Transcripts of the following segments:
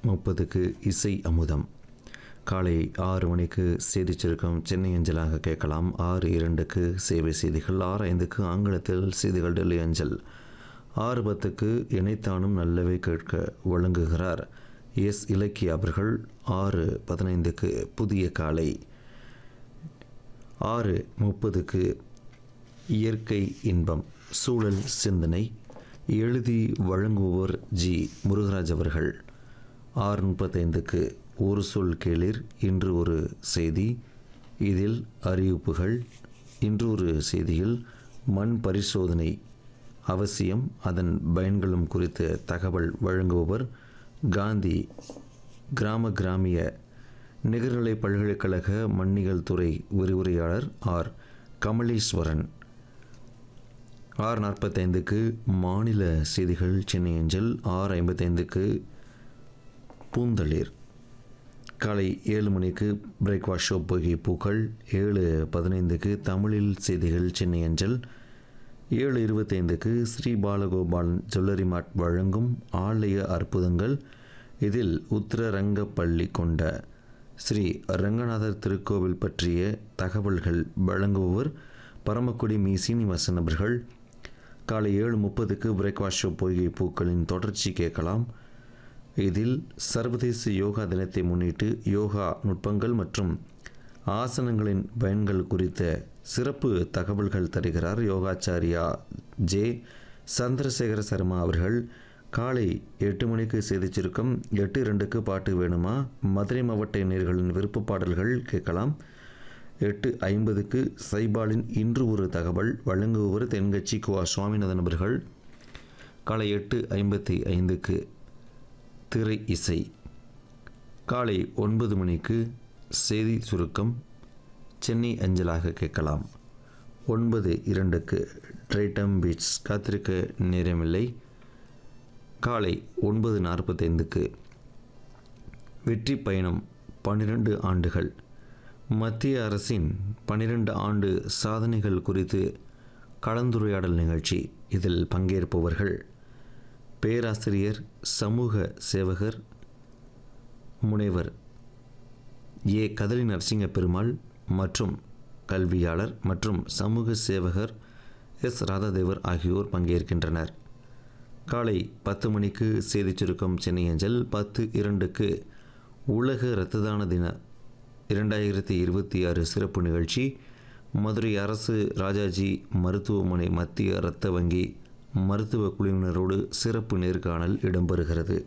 முப்பதுக்கு இசை அமுதம் காலை ஆறு மணிக்கு செய்தி சுருக்கம் சென்னை அஞ்சலாக கேட்கலாம் ஆறு இரண்டுக்கு சேவை செய்திகள் ஆறு ஐந்துக்கு ஆங்கிலத்தில் செய்திகள் டெல்லி அஞ்சல் ஆறு பத்துக்கு இணைத்தானும் நல்லவை கேட்க வழங்குகிறார் எஸ் இலக்கிய அவர்கள் ஆறு பதினைந்துக்கு புதிய காலை ஆறு முப்பதுக்கு இயற்கை இன்பம் சூழல் சிந்தனை எழுதி வழங்குவோர் ஜி முருகராஜ் அவர்கள் ஆறு முப்பத்தைந்துக்கு ஒரு சொல் கேளிர் இன்று ஒரு செய்தி இதில் அறிவிப்புகள் இன்று ஒரு செய்தியில் மண் பரிசோதனை அவசியம் அதன் பயன்களும் குறித்த தகவல் வழங்குபவர் காந்தி கிராம கிராமிய நிகர்நிலை பல்கலைக்கழக மண்ணியல் துறை விரிவுரையாளர் ஆர் கமலீஸ்வரன் ஆறு நாற்பத்தைந்துக்கு மாநில செய்திகள் சென்னை அஞ்சல் ஆறு ஐம்பத்தைந்துக்கு பூந்தளிர் காலை ஏழு மணிக்கு பிரேக்ஃபாஸ்ட் ஷோ பொகை பூக்கள் ஏழு பதினைந்துக்கு தமிழில் செய்திகள் சென்னை அஞ்சல் ஏழு இருபத்தைந்துக்கு ஸ்ரீ பாலகோபாலன் ஜுவல்லரி மார்ட் வழங்கும் ஆலய அற்புதங்கள் இதில் உத்திரரங்கப்பள்ளி கொண்ட ஸ்ரீ ரங்கநாதர் திருக்கோவில் பற்றிய தகவல்கள் வழங்குபவர் பரமக்குடி மீ சீனிவாசன் அவர்கள் காலை ஏழு முப்பதுக்கு பிரேக்ஃபாஸ்ட் ஷோ பொய்கை பூக்களின் தொடர்ச்சி கேட்கலாம் இதில் சர்வதேச யோகா தினத்தை முன்னிட்டு யோகா நுட்பங்கள் மற்றும் ஆசனங்களின் பயன்கள் குறித்த சிறப்பு தகவல்கள் தருகிறார் யோகாச்சாரியா ஜே சந்திரசேகர சர்மா அவர்கள் காலை எட்டு மணிக்கு செய்தி சுருக்கம் எட்டு இரண்டுக்கு பாட்டு வேணுமா மதுரை மாவட்ட நேர்களின் விருப்ப பாடல்கள் கேட்கலாம் எட்டு ஐம்பதுக்கு சைபாலின் இன்று ஒரு தகவல் வழங்குபவர் தென்கட்சி குவா சுவாமிநாதன் அவர்கள் காலை எட்டு ஐம்பத்தி ஐந்துக்கு திரை இசை காலை ஒன்பது மணிக்கு செய்தி சுருக்கம் சென்னை அஞ்சலாக கேட்கலாம் ஒன்பது இரண்டுக்கு ட்ரைட்டம் பீச் காத்திருக்க நேரமில்லை காலை ஒன்பது நாற்பத்தைந்துக்கு வெற்றி பயணம் பன்னிரண்டு ஆண்டுகள் மத்திய அரசின் பன்னிரண்டு ஆண்டு சாதனைகள் குறித்து கலந்துரையாடல் நிகழ்ச்சி இதில் பங்கேற்பவர்கள் பேராசிரியர் சமூக சேவகர் முனைவர் ஏ கதலி நரசிங்க பெருமாள் மற்றும் கல்வியாளர் மற்றும் சமூக சேவகர் எஸ் ராதாதேவர் ஆகியோர் பங்கேற்கின்றனர் காலை பத்து மணிக்கு செய்தி சுருக்கம் சென்னை அஞ்சல் பத்து இரண்டுக்கு உலக இரத்த தான தின இரண்டாயிரத்தி இருபத்தி ஆறு சிறப்பு நிகழ்ச்சி மதுரை அரசு ராஜாஜி மருத்துவமனை மத்திய இரத்த வங்கி மருத்துவ குழுவினரோடு சிறப்பு நேர்காணல் இடம்பெறுகிறது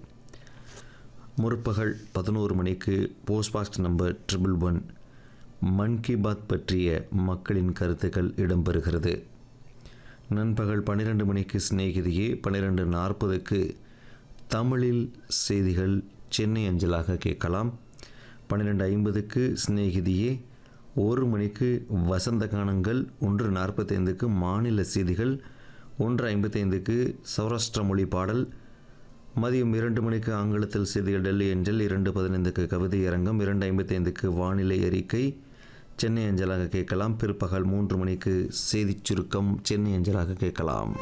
முற்பகல் பதினோரு மணிக்கு போஸ்ட்பாஸ்ட் number triple one Mann Ki Baat பற்றிய மக்களின் கருத்துக்கள் இடம்பெறுகிறது நண்பகல் பன்னிரெண்டு மணிக்கு சிநேகிதியே பன்னிரெண்டு நாற்பதுக்கு தமிழில் செய்திகள் சென்னை அஞ்சலாக கேட்கலாம் பன்னிரெண்டு ஐம்பதுக்கு சிநேகிதியே ஒரு மணிக்கு வசந்த கானங்கள் ஒன்று நாற்பத்தைந்துக்கு மாநில செய்திகள் ஒன்று ஐம்பத்தைந்துக்கு சௌராஷ்டிர மொழி பாடல் மதியம் இரண்டு மணிக்கு ஆங்கிலத்தில் செய்திகள் டெல்லி அஞ்சல் இரண்டு பதினைந்துக்கு கவிதை அரங்கம் இரண்டு ஐம்பத்தைந்துக்கு வானிலை அறிக்கை சென்னை அஞ்சலாக கேட்கலாம் பிற்பகல் மூன்று மணிக்கு செய்திச் சுருக்கம் சென்னை அஞ்சலாக கேட்கலாம்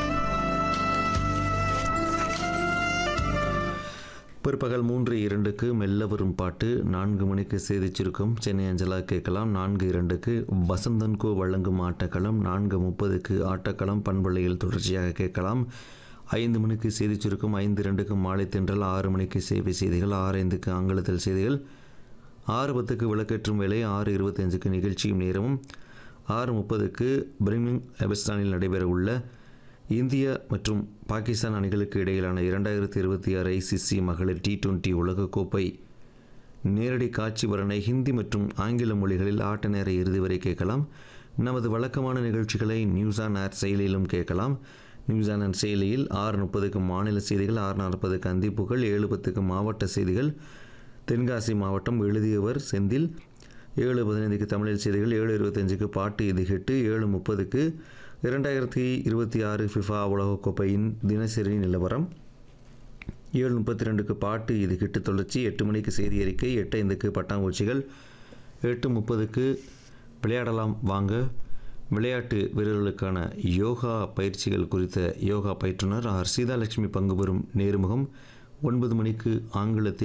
பிற்பகல் மூன்று இரண்டுக்கு மெல்ல வரும் பாட்டு நான்கு மணிக்கு செய்திச் சுருக்கம் சென்னை அஞ்சலாக கேட்கலாம் நான்கு இரண்டுக்கு வசந்தன்கோ வழங்கும் ஆட்டக்களம் நான்கு முப்பதுக்கு ஆட்டக்களம் பண்பலையில் தொடர்ச்சியாக கேட்கலாம் ஐந்து மணிக்கு செய்திச் சுருக்கம் ஐந்து இரண்டுக்கு மாலை தென்றல் ஆறு மணிக்கு சேவை செய்திகள் ஆறு ஐந்துக்கு ஆங்கிலத்தில் செய்திகள் ஆறு பத்துக்கு விளக்கேற்றும் வேலை ஆறு இருபத்தஞ்சுக்கு நிகழ்ச்சியும் நேரமும் ஆறு முப்பதுக்கு பிரிமிங் எபஸ்டானில் நடைபெற உள்ள இந்தியா மற்றும் பாகிஸ்தான் அணிகளுக்கு இடையிலான இரண்டாயிரத்தி இருபத்தி ஆறு ஐசிசி மகளிர் டி டுவெண்ட்டி உலகக்கோப்பை நேரடி காட்சி வரணை ஹிந்தி மற்றும் ஆங்கில மொழிகளில் ஆட்ட நேர இறுதி வரை கேட்கலாம் நமது வழக்கமான நிகழ்ச்சிகளை நியூஸ் ஆன் ஏர் செயலியிலும் கேட்கலாம் நியூஸ் ஆன் ஏர் செயலியில் ஆறு முப்பதுக்கு மாநில செய்திகள் ஆறு நாற்பதுக்கு அந்திப்புகள் ஏழு பத்துக்கு மாவட்ட செய்திகள் தென்காசி மாவட்டம் எழுதியவர் செந்தில் ஏழு பதினைந்துக்கு தமிழில் செய்திகள் ஏழு இருபத்தஞ்சுக்கு பாட்டு இது ஹிட்டு ஏழு முப்பதுக்கு இரண்டாயிரத்தி இருபத்தி ஆறு ஃபிஃபா உலகக்கோப்பையின் தினசரி நிலவரம் ஏழு முப்பத்தி ரெண்டுக்கு பாட்டு இது கிட்டு தொடர்ச்சி எட்டு மணிக்கு செய்தி அறிக்கை எட்டு ஐந்துக்கு பட்டாம்பூச்சிகள் எட்டு முப்பதுக்கு விளையாடலாம் வாங்க விளையாட்டு வீரர்களுக்கான யோகா பயிற்சிகள் குறித்த யோகா பயிற்றுனர் ஆர் சீதாலட்சுமி பங்கு பெறும் நேர்முகம் ஒன்பது மணிக்கு ஆங்கிலத்தில்